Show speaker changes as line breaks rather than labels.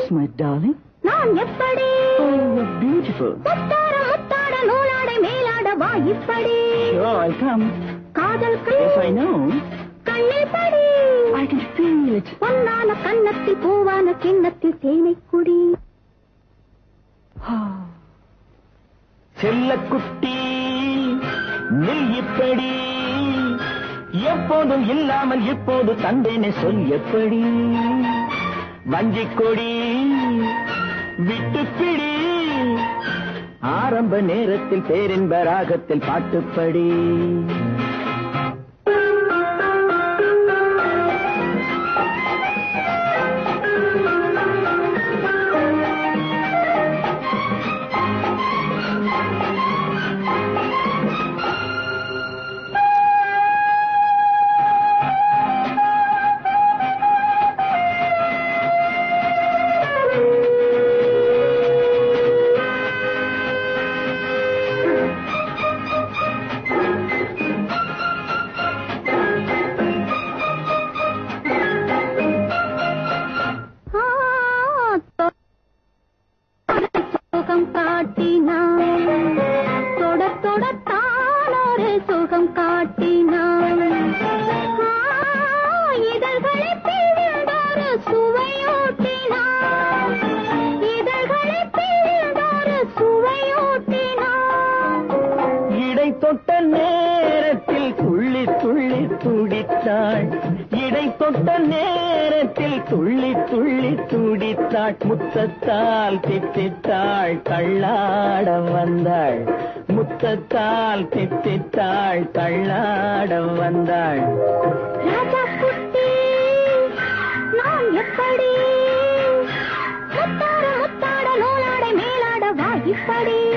my darling.
நான் எப்படி
Oh, you're beautiful.
முத்தாட முத்தாட நூலாடை மேலாட வா இப்படி
Sure, I'll come.
காதல்
Yes, I
கண்
know.
கண்ணில் படி
I can feel it.
பொன்னான கன்னத்தில் பூவான கிண்ணத்தில் தேனை குடி
செல்லக்குட்டி நில் இப்படி எப்போதும் இல்லாமல் இப்போது தந்தேனே சொல் எப்படி வஞ்சிக் கொடி விட்டுப்பிடி ஆரம்ப நேரத்தில் பேரின்ப ராகத்தில் பாட்டுப்படி
ஆ, தொ- சுகம் காட்டினான் தொட தொடத்தான் ஒரு சுகம் காட்டினான் ஆ, இதழ்களை பிழிந்தொரு சுவையூட்டினான் இதழ்களை பிழிந்தொரு சுவையூட்டினான்
இடை தொட்ட நேரத்தில் துள்ளி துள்ளி துடித்தாள் இடை தொட்ட நேரத்தில் துள்ளி துள்ளி துடித்தாள் முத்தத்தால் தித்தித்தாள் தள்ளாட வந்தாள் முத்தத்தால் தித்தித்தாள் தள்ளாட வந்தாள்
ராஜா குட்டி நான் எப்படி முத்தாட முத்தாட நூலாடை மேலாட வா இப்படி